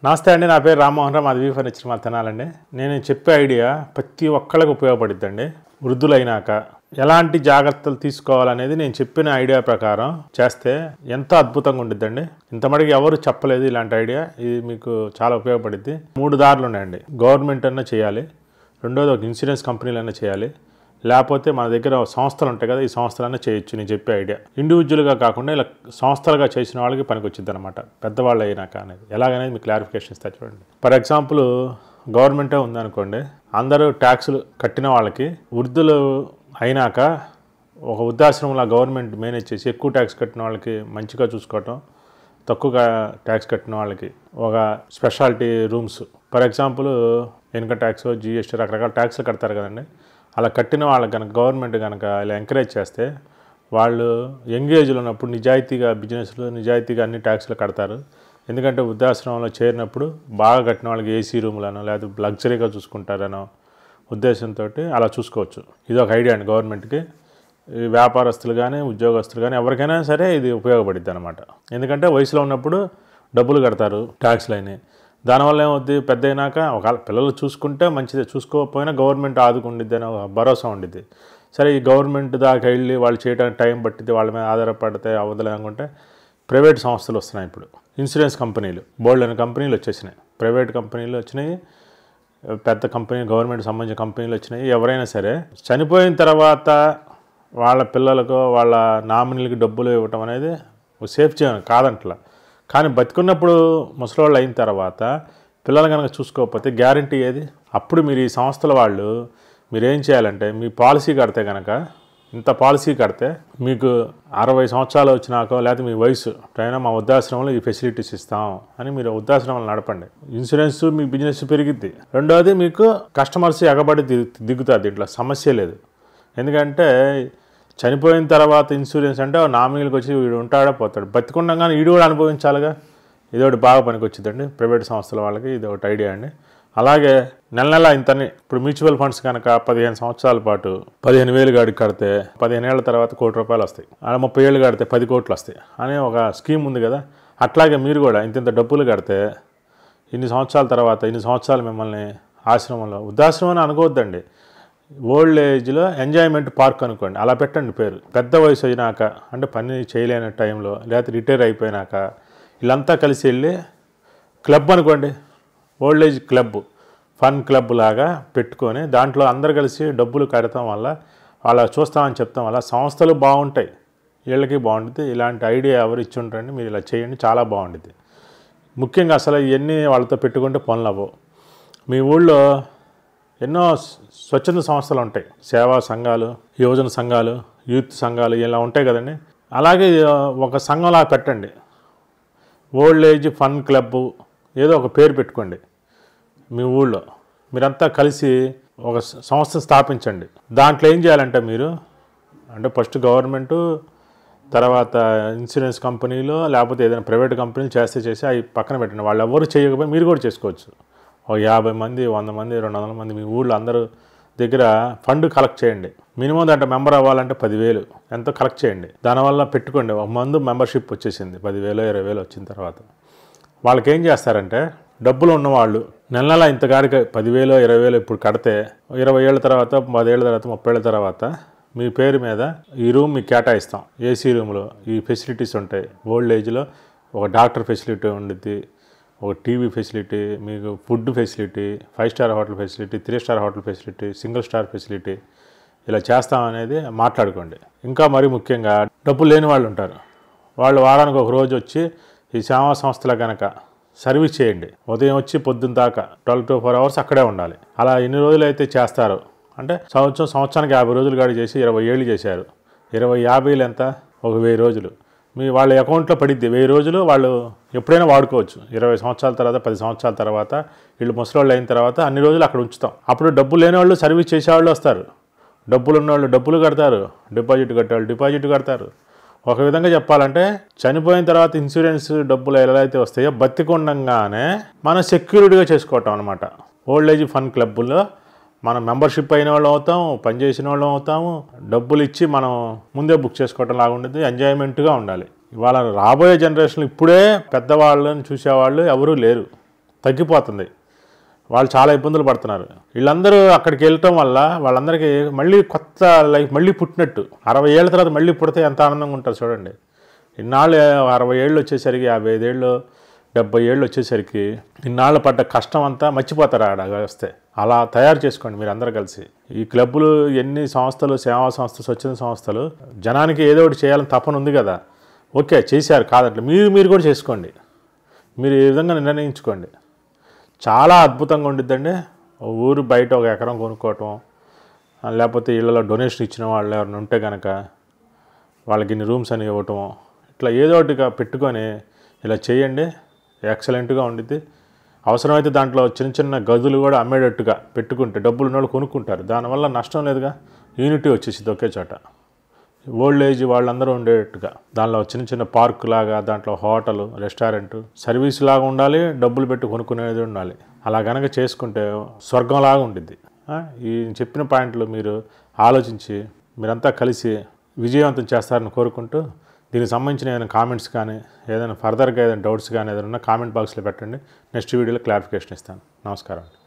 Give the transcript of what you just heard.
నమస్తే అండి నా పేరు రామ్మోహన్ రావు మాది వీ ఫర్నిచర్ మా తినాలండి నేను చెప్పే ఐడియా ప్రతి ఒక్కళ్ళకి ఉపయోగపడుద్దండి వృద్ధులైనాక ఎలాంటి జాగ్రత్తలు తీసుకోవాలనేది నేను చెప్పిన ఐడియా ప్రకారం చేస్తే ఎంతో అద్భుతంగా ఉండిద్దండి ఇంతమటికి ఎవరు చెప్పలేదు ఇలాంటి ఐడియా ఇది మీకు చాలా ఉపయోగపడుద్ది మూడు దారులు ఉన్నాయండి గవర్నమెంట్ అన్నా చేయాలి రెండోది ఒక ఇన్సూరెన్స్ కంపెనీలన్నా చేయాలి లేకపోతే మన దగ్గర సంస్థలు ఉంటాయి కదా ఈ సంస్థలన్నా చేయొచ్చు నేను చెప్పే ఐడియా ఇండివిజువల్గా కాకుండా ఇలా సంస్థలుగా చేసిన వాళ్ళకి పనికి వచ్చింది అనమాట పెద్దవాళ్ళు అయినాక అనేది ఎలాగనేది మీకు క్లారిఫికేషన్ ఇస్తా చూడండి ఫర్ ఎగ్జాంపుల్ గవర్నమెంటే ఉందనుకోండి అందరూ ట్యాక్సులు కట్టిన వాళ్ళకి వృద్ధులు అయినాక ఒక వృద్ధాశ్రమంలో గవర్నమెంట్ మేనేజ్ చేసి ఎక్కువ ట్యాక్స్ కట్టిన వాళ్ళకి మంచిగా చూసుకోవటం తక్కువగా ట్యాక్స్ కట్టిన వాళ్ళకి ఒక speciality rooms for example income tax GST రకరకాల ట్యాక్స్లు కడతారు కదండి అలా కట్టిన వాళ్ళకి కనుక గవర్నమెంట్ కనుక ఇలా ఎంకరేజ్ చేస్తే వాళ్ళు యంగ్ ఏజ్లో ఉన్నప్పుడు నిజాయితీగా బిజినెస్లు నిజాయితీగా అన్ని ట్యాక్స్లు కడతారు ఎందుకంటే వృద్ధాశ్రమంలో చేరినప్పుడు బాగా కట్టిన వాళ్ళకి ఏసీ రూమ్లను లేదా లగ్జరీగా చూసుకుంటారనో ఉద్దేశంతో అలా చూసుకోవచ్చు ఇది ఒక ఐడియా అండి గవర్నమెంట్కి ఈ వ్యాపారస్తులు కానీ ఉద్యోగస్తులు కానీ ఎవరికైనా సరే ఇది ఉపయోగపడుద్ది అనమాట ఎందుకంటే వయసులో ఉన్నప్పుడు డబ్బులు కడతారు ట్యాక్స్లు అయినాయి దానివల్ల ఏమవుద్ది పెద్ద అయినాక ఒకవేళ పిల్లలు చూసుకుంటే మంచిదే చూసుకోకపోయినా గవర్నమెంట్ ఆదుకుండిద్ది అనే ఒక భరోసా ఉండిద్ది సరే ఈ గవర్నమెంట్ దాకా వెళ్ళి వాళ్ళు చేయడానికి టైం పట్టిద్ది వాళ్ళ మీద ఆధారపడితే అవ్వదులే అనుకుంటే ప్రైవేట్ సంస్థలు వస్తున్నాయి ఇప్పుడు ఇన్సూరెన్స్ కంపెనీలు బోల్డ్ అనే కంపెనీలు వచ్చేసినాయి ప్రైవేట్ కంపెనీలు వచ్చినాయి పెద్ద కంపెనీ గవర్నమెంట్ సంబంధించిన కంపెనీలు వచ్చినాయి ఎవరైనా సరే చనిపోయిన తర్వాత వాళ్ళ పిల్లలకు వాళ్ళ నామినీలకి డబ్బులు ఇవ్వటం అనేది ఒక సేఫ్ చేయను కాదంట్లా కానీ బతికున్నప్పుడు ముసలోళ్ళు అయిన తర్వాత పిల్లలు కనుక చూసుకోకపోతే గ్యారంటీ ఏది అప్పుడు మీరు ఈ సంస్థల వాళ్ళు మీరు ఏం చేయాలంటే మీ పాలసీ కడితే కనుక ఇంత పాలసీ కడితే మీకు అరవై సంవత్సరాలు వచ్చినాకో లేకపోతే మీ వయసు అయినా మా వృద్ధాశ్రమంలో ఈ ఫెసిలిటీస్ ఇస్తాం అని మీరు వృద్ధాశ్రమంలో నడపండి ఇన్సూరెన్స్ మీ బిజినెస్ పెరిగిద్ది రెండోది మీకు కస్టమర్స్ ఎగబడి దిగు దిగుతారు దీంట్లో సమస్య లేదు ఎందుకంటే చనిపోయిన తర్వాత ఇన్సూరెన్స్ అంటే నామినీలకు వచ్చి వీడు ఉంటాడో పోతాడు బతికుండగానే వీడు కూడా అనుభవించాలిగా ఇది ఒకటి బాగా పనికి వచ్చిందండి ప్రైవేట్ సంస్థల వాళ్ళకి ఇది ఒకటి ఐడియా అండి అలాగే నెల నెల ఇంతని ఇప్పుడు మ్యూచువల్ ఫండ్స్ కనుక పదిహేను సంవత్సరాల పాటు పదిహేను వేలు గాడికి కడితే పదిహేను ఏళ్ళ తర్వాత కోటి రూపాయలు వస్తాయి అలా ముప్పై ఏళ్ళు కడితే పది కోట్లు వస్తాయి అనే ఒక స్కీమ్ ఉంది కదా అట్లాగే మీరు కూడా ఇంత ఇంత డబ్బులు కడితే ఇన్ని సంవత్సరాల తర్వాత ఇన్ని సంవత్సరాలు మిమ్మల్ని ఆశ్రమంలో వృద్ధాశ్రమం అని అనుకోవద్దండి ఓల్డ్ ఏజ్లో ఎంజాయ్మెంట్ పార్క్ అనుకోండి అలా పెట్టండి పేరు పెద్ద వయసు అయినాక అంటే పని చేయలేని టైంలో లేకపోతే రిటైర్ అయిపోయినాక వీళ్ళంతా కలిసి వెళ్ళి క్లబ్ అనుకోండి old age club fun club లాగా పెట్టుకొని దాంట్లో అందరు కలిసి డబ్బులు కడతాం వల్ల వాళ్ళ చూస్తామని చెప్తాం వల్ల సంస్థలు బాగుంటాయి వీళ్ళకి బాగుంటుంది ఇలాంటి ఐడియా ఎవరు ఇచ్చి ఉంటారండి మీరు ఇలా చేయండి చాలా బాగుంటుంది ముఖ్యంగా అసలు ఇవన్నీ వాళ్ళతో పెట్టుకుంటే పనులు అవ్వవు మీ ఊళ్ళో ఎన్నో స్వ- స్వచ్ఛంద సంస్థలు ఉంటాయి సేవా సంఘాలు యువజన సంఘాలు యూత్ సంఘాలు ఇలా ఉంటాయి కదండి అలాగే ఆ, ఒక సంఘంలా పెట్టండి ఓల్డ్ ఏజ్ ఫన్ క్లబ్ ఏదో ఒక పేరు పెట్టుకోండి మీ ఊళ్ళో మీరంతా కలిసి ఒక స- సంస్థ స్థాపించండి దాంట్లో ఏం చేయాలంటే మీరు అంటే ఫస్ట్ గవర్నమెంటు తర్వాత ఇన్సూరెన్స్ కంపెనీలో లేకపోతే ఏదైనా ప్రైవేట్ కంపెనీలు చేస్తే చేసి అవి పక్కన పెట్టండి వాళ్ళు ఎవరు చేయకపోయి మీరు కూడా చేసుకోవచ్చు ఒక యాభై మంది వంద మంది రెండు వందల మంది మీ ఊళ్ళో అందరూ దగ్గర ఫండ్ కలెక్ట్ చేయండి మినిమం దాంట్లో మెంబర్ అవ్వాలంటే పదివేలు ఎంతో కలెక్ట్ చేయండి దానివల్ల పెట్టుకోండి ఒక మందు మెంబర్షిప్ వచ్చేసింది పదివేలు ఇరవై వేలు వచ్చిన తర్వాత వాళ్ళకి ఏం చేస్తారంటే డబ్బులు ఉన్నవాళ్ళు నెల నెల ఇంత గాడికి పదివేలు ఇరవై వేలు ఇప్పుడు కడితే ఇరవై ఏళ్ళ తర్వాత పదేళ్ళ తర్వాత ముప్పై ఏళ్ళ తర్వాత మీ పేరు మీద ఈ రూమ్ మీకు కేటాయిస్తాం ఏసీ రూమ్లో ఈ ఫెసిలిటీస్ ఉంటాయి ఓల్డ్ ఏజ్లో ఒక డాక్టర్ ఫెసిలిటీ ఉండిద్ది ఒక టీవీ ఫెసిలిటీ మీకు food facility five star hotel facility three star hotel facility single star facility ఇలా చేస్తామనేది మాట్లాడుకోండి ఇంకా మరీ ముఖ్యంగా డబ్బులు లేని వాళ్ళు ఉంటారు వాళ్ళు వారానికి ఒక రోజు వచ్చి ఈ సేవా సంస్థల కనుక సర్వీస్ చేయండి ఉదయం వచ్చి పొద్దున్న దాకా ట్వెల్వ్ టు ఫోర్ అవర్స్ అక్కడే ఉండాలి అలా ఎన్ని రోజులు అయితే చేస్తారో అంటే సంవత్సరం సంవత్సరానికి యాభై రోజులు గాడి చేసి ఇరవై ఏళ్ళు చేశారు ఇరవై యాభైలు ఎంత ఒక వెయ్యి రోజులు మీ వాళ్ళ అకౌంట్లో పడిద్ది వెయ్యి రోజులు వాళ్ళు ఎప్పుడైనా వాడుకోవచ్చు ఇరవై సంవత్సరాల తర్వాత పది సంవత్సరాల తర్వాత వీళ్ళు ముసలోళ్ళు అయిన తర్వాత అన్ని రోజులు అక్కడ ఉంచుతాం అప్పుడు డబ్బులు లేని వాళ్ళు సర్వీస్ చేసేవాళ్ళు వస్తారు డబ్బులు ఉన్నవాళ్ళు డబ్బులు కడతారు డిపాజిట్ కట్టేవాళ్ళు డిపాజిట్ కడతారు ఒక విధంగా చెప్పాలంటే చనిపోయిన తర్వాత ఇన్సూరెన్స్ డబ్బులు ఎలా అయితే వస్తాయో బతికుండగానే మనం సెక్యూరిటీగా చేసుకోవటం అనమాట ఓల్డ్ ఏజ్ ఫండ్ క్లబ్బుల్లో మనం మెంబర్షిప్ అయిన వాళ్ళం అవుతాం పనిచేసిన వాళ్ళం అవుతాము డబ్బులు ఇచ్చి మనం ముందే బుక్ చేసుకోవటం లాగా ఉండేది ఎంజాయ్మెంట్గా ఉండాలి ఇవాళ రాబోయే జనరేషన్ ఇప్పుడే పెద్దవాళ్ళని చూసేవాళ్ళు ఎవరూ లేరు తగ్గిపోతుంది వాళ్ళు చాలా ఇబ్బందులు పడుతున్నారు వీళ్ళందరూ అక్కడికి వెళ్ళటం వల్ల వాళ్ళందరికీ మళ్ళీ కొత్త లైఫ్ మళ్ళీ పుట్టినట్టు అరవై ఏళ్ళ తర్వాత మళ్ళీ పుడితే ఎంత ఆనందంగా ఉంటుంది చూడండి ఇన్నాళ్ళు అరవై ఏళ్ళు వచ్చేసరికి యాభై ఐదేళ్ళు డెబ్బై ఏళ్ళు వచ్చేసరికి ఇన్నాళ్ళు పడ్డ కష్టం అంతా మర్చిపోతారు ఆడ వస్తే అలా తయారు చేసుకోండి మీరు అందరూ కలిసి ఈ క్లబ్బులు ఎన్ని సంస్థలు సేవా సంస్థలు స్వచ్ఛంద సంస్థలు జనానికి ఏదో ఒకటి చేయాలని తపన ఉంది కదా ఓకే చేశారు కాదట్లే మీరు మీరు కూడా చేసుకోండి మీరు ఈ విధంగా నిర్ణయించుకోండి చాలా అద్భుతంగా ఉండిద్దండి ఓ ఊరు బయట ఒక ఎకరం కొనుక్కోవటం ఆ, లేకపోతే ఇళ్ళలో డొనేషన్ ఇచ్చిన వాళ్ళు ఎవరైనా ఉంటే కనుక వాళ్ళకి ఇన్ని రూమ్స్ అని ఇవ్వటం ఇట్లా ఏదో ఒకటిగా పెట్టుకొని ఇలా చేయండి ఎక్సలెంట్గా ఉండిద్ది అవసరమైతే దాంట్లో చిన్న చిన్న గదులు కూడా అమ్మేటట్టుగా పెట్టుకుంటే డబ్బులు ఉన్న వాళ్ళు కొనుక్కుంటారు దానివల్ల నష్టం లేదుగా యూనిటీ వచ్చేసింది ఒకే చోట ఓల్డ్ ఏజ్ వాళ్ళందరూ ఉండేటట్టుగా దానిలో చిన్న చిన్న పార్క్ లాగా దాంట్లో హోటల్ రెస్టారెంట్ సర్వీస్ లాగా ఉండాలి డబ్బులు పెట్టి కొనుక్కునేది ఉండాలి అలా కనుక చేసుకుంటే స్వర్గంలాగా ఉండిద్ది ఆ, ఈ చెప్పిన పాయింట్లు మీరు ఆలోచించి మీరంతా కలిసి విజయవంతం చేస్తారని కోరుకుంటూ దీనికి సంబంధించిన ఏదైనా కామెంట్స్ కానీ ఏదైనా ఫర్దర్గా ఏదైనా డౌట్స్ కానీ ఏదైనా ఉన్నా కామెంట్ బాక్స్లో పెట్టండి నెక్స్ట్ వీడియోలో క్లారిఫికేషన్ ఇస్తాను నమస్కారం